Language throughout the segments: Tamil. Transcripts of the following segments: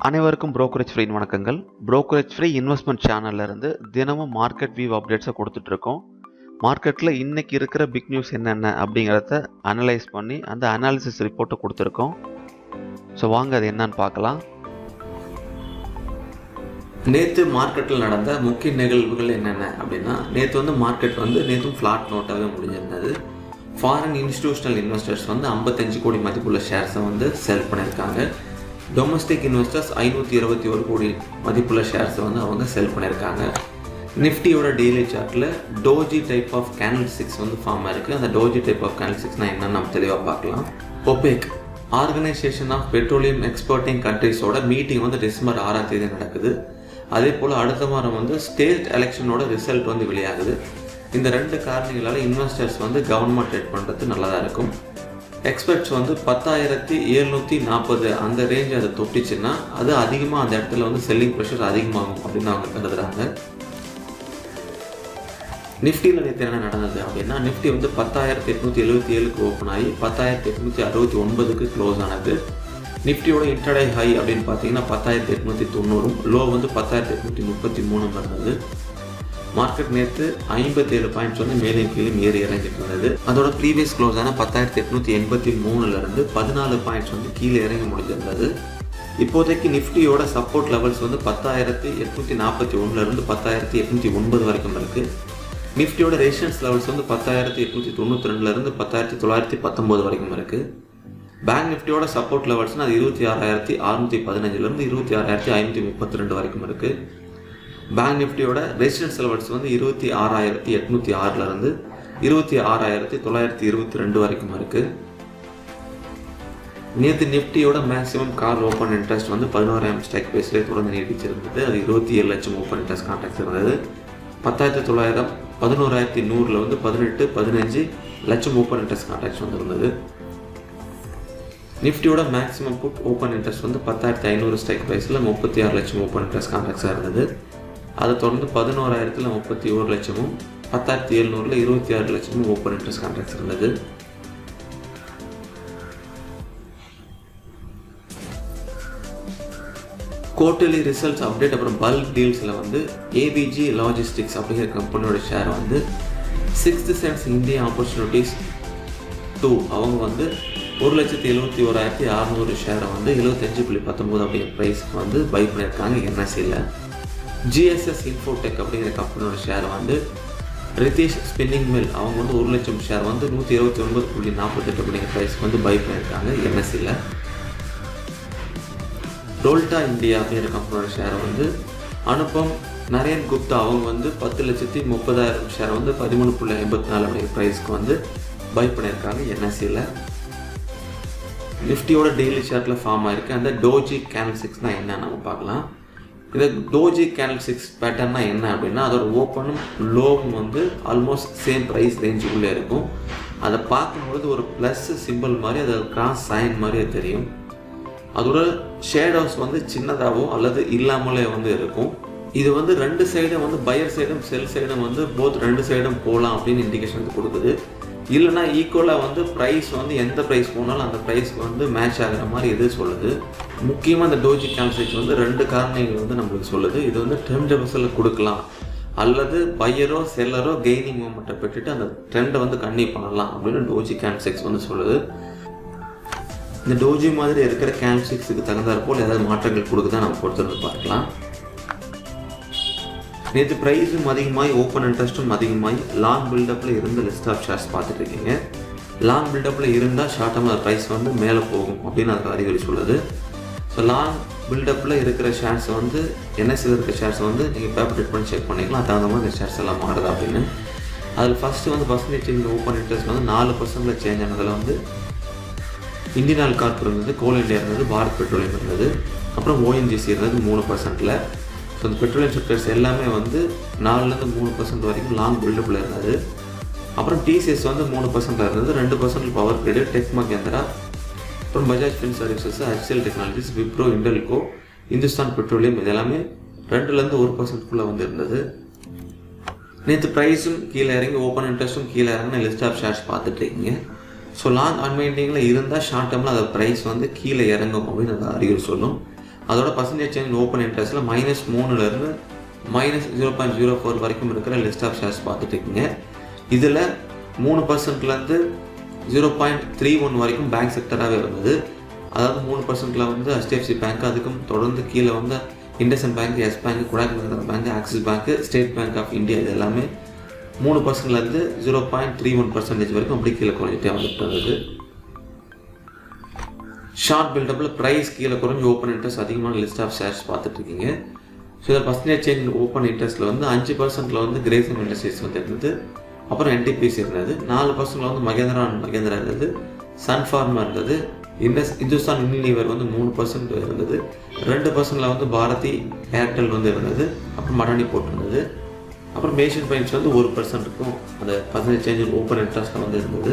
அனைவருக்கும் brokerage ஃப்ரீ வணக்கங்கள் brokerage ஃப்ரீ இன்வெஸ்ட்மெண்ட் சேனல்ல இருந்து தினமும் மார்க்கெட் வியூ அப்டேட்ஸை கொடுத்துட்டு இருக்கோம் மார்க்கெட்டில் இன்னைக்கு இருக்கிற பிக் நியூஸ் என்னென்ன அப்படிங்கிறத அனலைஸ் பண்ணி அந்த அனாலிசிஸ் ரிப்போர்ட்டை கொடுத்துருக்கோம் ஸோ வாங்க அது என்னன்னு பார்க்கலாம் நேற்று மார்க்கெட்டில் நடந்த முக்கிய நிகழ்வுகள் என்னென்ன அப்படின்னா நேற்று வந்து மார்க்கெட் வந்து நேற்றும் ஃப்ளாட் நோட்டாகவே முடிஞ்சிருந்தது ஃபாரின் இன்ஸ்டிடியூஷனல் இன்வெஸ்டர்ஸ் வந்து ஐம்பத்தஞ்சு கோடி மதிப்புள்ள ஷேர்ஸை வந்து செல் பண்ணியிருக்காங்க டொமஸ்டிக் இன்வெஸ்டர்ஸ் ஐநூற்றி இருபத்தி ஒரு கோடி மதிப்புள்ள ஷேர்ஸை வந்து அவங்க செல் பண்ணியிருக்காங்க நிஃப்டியோட டெய்லி சார்ட்டில் doji type of candlestick வந்து ஃபார்ம் ஆயிருக்கு அந்த டோஜி டைப் ஆஃப் கேனல் சிக்ஸ்னால் என்னன்னு நம்ம தெளிவாக பார்க்கலாம் OPEC organization of petroleum exporting கண்ட்ரிஸோட மீட்டிங் வந்து டிசம்பர் ஆறாம் தேதி நடக்குது அதே போல் அடுத்த வாரம் வந்து ஸ்டேட் எலெக்ஷனோட ரிசல்ட் வந்து வெளியாகுது இந்த ரெண்டு காரணிகளால் இன்வெஸ்டர்ஸ் வந்து கவர்மெண்ட் ட்ரேட் பண்ணுறது நல்லதாக இருக்கும் எக்ஸ்பெக்ட்ஸ் வந்து பத்தாயிரத்தி எழுநூற்றி நாற்பது அந்த ரேஞ்ச் அதை தொட்டுச்சுன்னா அது அதிகமாக அந்த இடத்துல வந்து செல்லிங் ப்ரெஷர் அதிகமாகும் அப்படின்னு அவங்க கருதுறாங்க நிஃப்டியில் நேற்று என்ன நடந்தது அப்படின்னா நிஃப்டி வந்து பத்தாயிரத்தி எட்நூற்றி எழுபத்தி ஏழுக்கு ஓப்பன் ஆகி பத்தாயிரத்தி எட்நூற்றி அறுபத்தி ஒன்பதுக்கு க்ளோஸ் ஆனது நிஃப்டியோட இன்டர்டே ஹை அப்படின்னு பார்த்தீங்கன்னா பத்தாயிரத்தி எட்நூற்றி தொண்ணூறும் லோ வந்து பத்தாயிரத்தி எட்நூற்றி முப்பத்தி மூணும் இருந்தது மார்க்கெட் நேற்று ஐம்பத்தேழு பாயிண்ட்ஸ் வந்து மேலே கீழே ஏறி இறங்கிட்டு இருந்தது அதோட ப்ரீவியஸ் க்ளோஸ் ஆன பத்தாயிரத்தி எட்நூற்றி எண்பத்தி மூணுலேருந்து பதினாலு பாயிண்ட்ஸ் வந்து கீழே இறங்கி முடிஞ்சிருந்தது இப்போதைக்கு நிஃப்டியோட சப்போர்ட் லெவல்ஸ் வந்து பத்தாயிரத்தி எட்நூற்றி நாற்பத்தி ஒன்றுலேருந்து பத்தாயிரத்தி எட்நூற்றி ஒன்பது வரைக்கும் இருக்குது நிஃப்டியோட ரேஷன்ஸ் லெவல்ஸ் வந்து பத்தாயிரத்தி எட்நூற்றி தொண்ணூற்றி ரெண்டுலேருந்து பத்தாயிரத்தி தொள்ளாயிரத்தி பத்தொம்போது வரைக்கும் இருக்குது பேங்க் நிஃப்டியோட சப்போர்ட் லெவல்ஸ்னால் அது இருபத்தி ஆறாயிரத்தி அறுநூற்றி பதினஞ்சுலேருந்து இருபத்தி ஆறாயிரத்தி ஐநூற்றி முப்பத்தி ரெண்டு வரைக்கும் இருக்குது பேங்க் நிஃப்டியோட ரெசிடென்ஸ் லெவல்ஸ் வந்து இருபத்தி ஆறாயிரத்தி எட்நூற்றி ஆறுலேருந்து இருபத்தி ஆறாயிரத்தி தொள்ளாயிரத்தி இருபத்தி ரெண்டு வரைக்கும் இருக்குது நேற்று நிஃப்டியோட மேக்ஸிமம் கால் ஓப்பன் இன்ட்ரெஸ்ட் வந்து பதினோராயிரம் ஸ்டாக் பேஸ்லேயே தொடர்ந்து நீடிச்சிருந்தது அது இருபத்தி ஏழு லட்சம் ஓப்பன் இன்ட்ரெஸ்ட் கான்ட்ராக்ட்ஸ் இருந்தது பத்தாயிரத்தி தொள்ளாயிரம் பதினோராயிரத்தி நூறில் வந்து பதினெட்டு பதினஞ்சு லட்சம் ஓப்பன் இன்ட்ரெஸ்ட் கான்ட்ராக்ட்ஸ் வந்து இருந்தது நிஃப்டியோட மேக்ஸிமம் புட் ஓப்பன் இன்ட்ரெஸ்ட் வந்து பத்தாயிரத்தி ஐநூறு ஸ்ட்ரைக் ப்ரைஸில் முப்பத்தி ஆறு லட்சம் ஓப்பன் இன்ட்ரெஸ்ட் கான்ட்ராக்ட்ஸாக இருந்தது அதை தொடர்ந்து பதினோராயிரத்தில் முப்பத்தி ஒரு லட்சமும் பத்தாயிரத்தி எழுநூறில் இருபத்தி ஆறு லட்சமும் ஓப்பன் இன்ட்ரெஸ்ட் கான்ட்ராக்ட்ஸ் இருந்தது குவார்டர்லி ரிசல்ட்ஸ் அப்டேட் அப்புறம் பல்க் டீல்ஸில் வந்து ஏபிஜி லாஜிஸ்டிக்ஸ் அப்படிங்கிற கம்பெனியோட ஷேர் வந்து sixth sense India opportunities two அவங்க வந்து ஒரு லட்சத்தி எழுபத்தி ஓராயிரத்தி அறநூறு ஷேரை வந்து எழுபத்தஞ்சு புள்ளி பத்தொம்போது அப்படிங்கிற ப்ரைஸ்க்கு வந்து பை பண்ணியிருக்காங்க என்எஸ்சியில் ஜிஎஸ்எஸ் இன்ஃபோடெக் அப்படிங்கிற கம்பெனியோட ஷேர் வந்து ரிதேஷ் ஸ்பின்னிங் மில் அவங்க வந்து ஒரு லட்சம் ஷேர் வந்து நூற்றி இருபத்தி ஒன்பது புள்ளி நாற்பத்தெட்டு அப்படிங்கிற ப்ரைஸ்க்கு வந்து பை பண்ணியிருக்காங்க என்எஸ்சியில் டோல்டா இந்தியா அப்படிங்கிற கம்பெனியோட ஷேரை வந்து அனுப்பம் நரேன் குப்தா அவங்க வந்து பத்து லட்சத்தி முப்பதாயிரம் ஷேர் வந்து பதிமூணு புள்ளி ஐம்பத்தி நாலு அப்படிங்கிற ப்ரைஸ்க்கு வந்து பை பண்ணியிருக்காங்க என்எஸ்சியில் நிஃப்டியோட டெய்லி ஷார்ட்டில் ஃபார்ம் ஆயிருக்கு அந்த டோஜி கேனல் சிக்ஸ்னால் என்ன நம்ம பார்க்கலாம் இந்த டோஜி கேனல் சிக்ஸ் பேட்டர்னா என்ன அப்படின்னா அதோட ஓப்பனும் லோவும் வந்து ஆல்மோஸ்ட் சேம் ப்ரைஸ் ரேஞ்சுக்குள்ளே இருக்கும் அதை பார்க்கும்பொழுது ஒரு ப்ளஸ் சிம்பிள் மாதிரி அது கிராஸ் சைன் மாதிரியே தெரியும் அதோட ஷேடோஸ் வந்து சின்னதாகவும் அல்லது இல்லாமலே வந்து இருக்கும் இது வந்து ரெண்டு சைடும் வந்து பையர் சைடும் செல் சைடும் வந்து போத் ரெண்டு சைடும் போகலாம் அப்படின்னு இண்டிகேஷன் கொடுக்குது இல்லைனா ஈக்குவலாக வந்து ப்ரைஸ் வந்து எந்த ப்ரைஸ் போனாலும் அந்த ப்ரைஸ்க்கு வந்து மேட்ச் ஆகிற மாதிரி எது சொல்லுது முக்கியமாக இந்த டோஜி கேம்சேஜ் வந்து ரெண்டு காரணிகள் வந்து நம்மளுக்கு சொல்லுது இது வந்து ட்ரெண்ட் டெபிஸில் கொடுக்கலாம் அல்லது பையரோ செல்லரோ கெய்னிங் மூமெண்ட்டை பெற்றுட்டு அந்த ட்ரெண்டை வந்து கன்னி பண்ணலாம் அப்படின்னு டோஜி கேம்செக்ஸ் வந்து சொல்லுது இந்த டோஜி மாதிரி இருக்கிற கேம்சிக்ஸுக்கு தகுந்தாற் போல் ஏதாவது மாற்றங்கள் கொடுக்குதா நம்ம பொறுத்திருந்து பார்க்கலாம் நேற்று ப்ரைஸும் அதிகமாகி ஓப்பன் இன்ட்ரெஸ்ட்டும் அதிகமாகி லாங் பில்டப்பில் இருந்த லிஸ்ட் ஆஃப் ஷேர்ஸ் பார்த்துட்டு இருக்கீங்க லாங் பில்டப்பில் இருந்தால் ஷார்ட் டேர்மில் ப்ரைஸ் வந்து மேலே போகும் அப்படின்னு அதுக்கு அறிகுறி சொல்லுது ஸோ லாங் பில்டப்பில் இருக்கிற ஷேர்ஸ் வந்து என்எஸ்சியில் இருக்கிற ஷேர்ஸ் வந்து நீங்கள் பேப்பர் ட்ரேட் பண்ணி செக் பண்ணிக்கலாம் அது தகுந்த மாதிரி இந்த ஷேர்ஸ் எல்லாம் மாறுதா அப்படின்னு அதில் ஃபஸ்ட்டு வந்து பர்சன்டேஜ் சேஞ்ச் ஓப்பன் இன்ட்ரெஸ்ட் வந்து நாலு பர்சன்டில் சேஞ்ச் ஆனதில் வந்து இந்தியன் ஆயில் கார்ப் இருந்தது கோல் இண்டியா இருந்தது பாரத் பெட்ரோலியம் இருந்தது அப்புறம் ஓஎன்ஜிசி இருந்தது மூணு பர்சன்ட்டில் ஸோ இந்த பெட்ரோலியம் செக்டர்ஸ் எல்லாமே வந்து நாலுலேருந்து மூணு பர்சன்ட் வரைக்கும் லாங் பில்டப்பில் இருந்தது அப்புறம் டிசிஎஸ் வந்து மூணு பர்சன்ட்டில் இருந்தது ரெண்டு percent power grid tech Mahindra அப்புறம் Bajaj fin services HCL technologies Wipro Hindalco Hindustan petroleum இது எல்லாமே ரெண்டுலேருந்து ஒரு பர்சன்ட்குள்ளே வந்து இருந்தது நேற்று ப்ரைஸும் கீழே இறங்கி ஓப்பன் இன்ட்ரெஸ்ட்டும் கீழே இறங்கின லிஸ்ட் ஆஃப் ஷேர்ஸ் பார்த்துட்டு இருக்கீங்க ஸோ லாங் அன்வைண்டிங்கில் இருந்தால் ஷார்ட் டேர்மில் அந்த ப்ரைஸ் வந்து கீழே இறங்கும் அப்படின்னு அந்த அறிகுறி சொல்லும் அதோட பர்சன்டேஜ் சேஞ்ச் ஓப்பன் இன்ட்ரெஸ்ட்டில் மைனஸ் மூணுலேருந்து minus zero point zero four வரைக்கும் இருக்கிற லிஸ்ட் ஆஃப் ஷேர்ஸ் பார்த்துட்டு இருக்கீங்க இதில் மூணு பர்சன்ட்லேருந்து ஜீரோ பாயிண்ட் த்ரீ ஒன் வரைக்கும் பேங்க் செக்டராகவே இருந்தது அதாவது மூணு பர்சன்ட்டில் வந்து HDFC பேங்க் அதுக்கும் தொடர்ந்து கீழே வந்து IndusInd bank Yes bank Kotak Mahindra bank Axis bank State Bank of India இது எல்லாமே மூணு பர்சன்ட்லேருந்து zero point three one percentage வரைக்கும் அப்படி கீழே குறைஞ்சிட்டே வந்துட்டு இருந்தது ஷார்ட் பில்டப்பில் ப்ரைஸ் கீழே குறைஞ்சி ஓப்பன் இன்ட்ரெஸ்ட் அதிகமான லிஸ்ட் ஆஃப் ஷேர்ஸ் பார்த்துட்டு இருக்கீங்க ஸோ இதில் பர்சன்டேஜ் சேஞ்ச் ஓப்பன் இன்ட்ரெஸ்ட்டில் வந்து அஞ்சு பர்சன்ட்டில் வந்து கிரேசன் இண்டஸ்ட்ரீஸ் வந்து இருந்தது அப்புறம் என்டிபிசி இருந்தது நாலு பர்சன்ட்ல வந்து மகேந்திரா அண்ட் மகேந்திரா இருந்தது சன் ஃபார்மா இருந்தது இண்டஸ் இந்துஸ்தான் யூனிலீவர் வந்து மூணு பர்சன்ட் இருந்தது ரெண்டு பர்சன்ட்ல வந்து பாரதி ஏர்டெல் வந்து இருந்தது அப்புறம் மடானி போட்டிருந்தது அப்புறம் மேஷன் பெயிண்ட்ஸ் வந்து ஒரு பர்சன்ட் இருக்கும் அந்த பர்சன்டேஜ் சேஞ்ச் ஓப்பன் இன்ட்ரெஸ்ட்டில் வந்து இருந்தது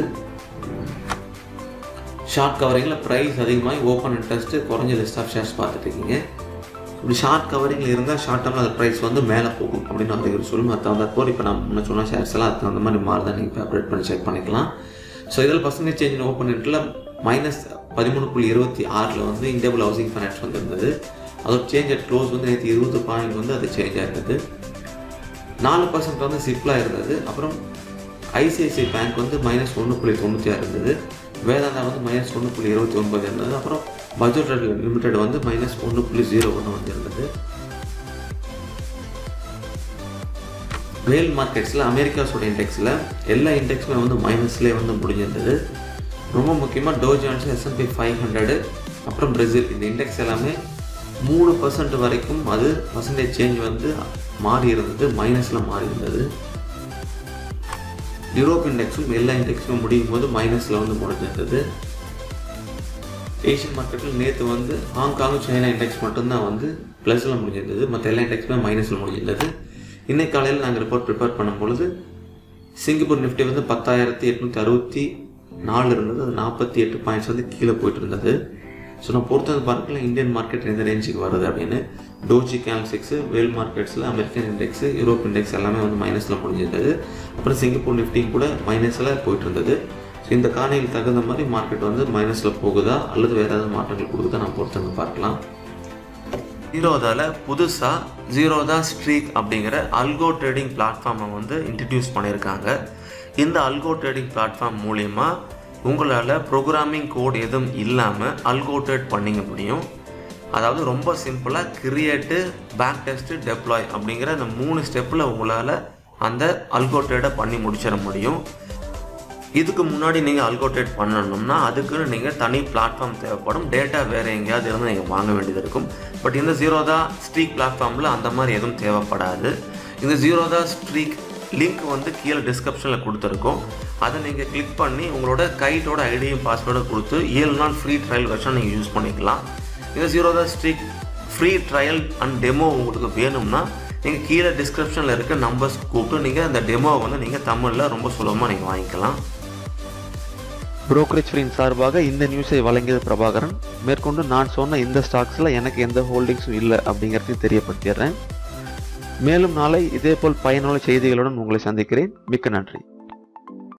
ஷார்ட் கவரிங்கில் ப்ரைஸ் அதிகமாகி ஓப்பன் இன்ட்ரெஸ்ட்டு குறைஞ்ச லிஸ்ட் ஆஃப் ஷேர்ஸ் பார்த்துட்டு இருக்கீங்க இப்படி ஷார்ட் கவரிங்கில் இருந்தால் ஷார்ட் டேர்மில் அந்த ப்ரைஸ் வந்து மேலே போகும் அப்படின்னு அறிகுறி சொல்லும் அது தகுந்த போல் இப்போ நான் முன்ன சொன்ன ஷேர்ஸ் எல்லாம் அது தகுந்த மாதிரி மாறுதான் நீங்கள் அப்டேட் பண்ணி செக் பண்ணிக்கலாம் ஸோ இதில் பர்சன்டேஜ் சேஞ்ச் ஓப்பன் இன்ட்டில் மைனஸ் பதிமூணு புள்ளி இருபத்தி ஆறில் வந்து இந்தியாவில் ஹவுசிங் ஃபைனான்ஸ் வந்து இருந்தது அதோட சேஞ்ச் அட் க்ளோஸ் வந்து நேற்று இருபது பாயிண்ட் வந்து அது சேஞ்ச் ஆயிருந்தது நாலு பர்சன்ட் வந்து சிப்லா இருந்தது அப்புறம் ஐசிஐசிஐ பேங்க் வந்து மைனஸ் ஒன்று புள்ளி தொண்ணூற்றி ஆறு இருந்தது வேதாந்தா வந்து மைனஸ் ஒன்று புள்ளி இருபத்தி ஒன்பது இருந்தது அப்புறம் பஜாஜ் லிமிடெட் வந்து மைனஸ் ஒன்று புள்ளி ஜீரோ ஒன்று வந்து இருந்தது வேல் மார்க்கெட்ஸில் அமெரிக்காஸோட இண்டெக்ஸில் எல்லா இண்டெக்ஸுமே வந்து மைனஸ்லேயே வந்து முடிஞ்சிருந்தது ரொம்ப முக்கியமாக Dow Jones S and P five hundred அப்புறம் பிரேசில் இந்த இண்டெக்ஸ் எல்லாமே மூணு பர்சன்ட் வரைக்கும் அது பர்சன்டேஜ் சேஞ்ச் வந்து மாறி இருந்தது மைனஸில் மாறி இருந்தது யூரோப் இண்டெக்ஸும் எல்லா இண்டெக்ஸும் முடியும் போது மைனஸில் வந்து முடிஞ்சிருந்தது ஏஷியன் மார்க்கெட்டில் நேற்று வந்து ஹாங்காங் சைனா இண்டெக்ஸ் மட்டும்தான் வந்து ப்ளஸில் முடிஞ்சிருந்தது மற்ற எல்லா இண்டெக்ஸுமே மைனஸில் முடிஞ்சிருந்தது இன்னைக்கு காலையில் நாங்கள் ரிப்போர்ட் ப்ரிப்பேர் பண்ணும் பொழுது சிங்கப்பூர் நிஃப்டி வந்து பத்தாயிரத்தி எட்நூற்றி அறுபத்தி நாலு இருந்தது அது நாற்பத்தி எட்டு பாயிண்ட்ஸ் வந்து கீழே போயிட்டு இருந்தது ஸோ நான் பொறுத்தது பார்க்கல இந்தியன் மார்க்கெட் எந்த ரேஞ்சுக்கு வருது அப்படின்னு டோஜி கேல்சிக்ஸு வேல் மார்க்கெட்ஸில் அமெரிக்கன் இண்டெக்ஸு யூரோப் இண்டெக்ஸ் எல்லாமே வந்து மைனஸில் முடிஞ்சிருந்தது அப்புறம் சிங்கப்பூர் நிஃப்டி கூட மைனஸில் போயிட்டு இருந்தது ஸோ இந்த காணையில் தகுந்த மாதிரி மார்க்கெட் வந்து மைனஸில் போகுதா அல்லது வேறு ஏதாவது மாற்றங்கள் கொடுக்குதா நான் பொறுத்தவங்க பார்க்கலாம் ஜீரோதாவில் புதுசாக ஜீரோதா ஸ்ட்ரீக் அப்படிங்கிற அல்கோ ட்ரேடிங் பிளாட்ஃபார்மை வந்து இன்ட்ரடியூஸ் பண்ணியிருக்காங்க இந்த அல்கோ ட்ரேடிங் பிளாட்ஃபார்ம் மூலிமா உங்களால் ப்ரோக்ராமிங் கோட் எதுவும் இல்லாமல் அல்கோ ட்ரேட் பண்ணிக்க முடியும் அதாவது ரொம்ப சிம்பிளாக கிரியேட்டு பேக் டெஸ்ட்டு டெப்ளாய் அப்படிங்கிற அந்த மூணு ஸ்டெப்பில் உங்களால் அந்த அல்கோ ட்ரேடை பண்ணி முடிச்சிட முடியும் இதுக்கு முன்னாடி நீங்கள் அல்கோட்ரேட் பண்ணணும்னா அதுக்குன்னு நீங்கள் தனி பிளாட்ஃபார்ம் தேவைப்படும் டேட்டா வேறு எங்கேயாவது இருந்து நீங்கள் வாங்க வேண்டியது இருக்கும் பட் இந்த ஜீரோதா ஸ்ட்ரீக் பிளாட்ஃபார்மில் அந்த மாதிரி எதுவும் தேவைப்படாது இந்த ஜீரோதா ஸ்ட்ரீக் லிங்க் வந்து கீழே டிஸ்கிரிப்ஷனில் கொடுத்துருக்கோம் அதை நீங்கள் கிளிக் பண்ணி உங்களோட கைட்டோட ஐடியும் பாஸ்வேர்டும் கொடுத்து ஏழு நாள் ஃப்ரீ ட்ரையல் வெர்ஷன் நீங்கள் யூஸ் பண்ணிக்கலாம் இந்த Zerodha Streak free trial and demo உங்களுக்கு வேணும்னா நீங்கள் கீழே டிஸ்கிரிப்ஷனில் இருக்க நம்பர்ஸ் கூப்பிட்டு நீங்கள் அந்த டெமோவை வந்து நீங்கள் தமிழில் ரொம்ப சுலபமாக நீங்கள் வாங்கிக்கலாம் புரோக்கரேஜ் ஃப்ரீன் சார்பாக இந்த நியூஸை வழங்கியது பிரபாகரன் மேற்கொண்டு நான் சொன்ன இந்த ஸ்டாக்ஸில் எனக்கு எந்த ஹோல்டிங்ஸும் இல்லை அப்படிங்கிறதையும் தெரியப்படுத்திடுறேன் மேலும் நாளை இதேபோல் பயனுள்ள செய்திகளுடன் உங்களை சந்திக்கிறேன் மிக்க நன்றி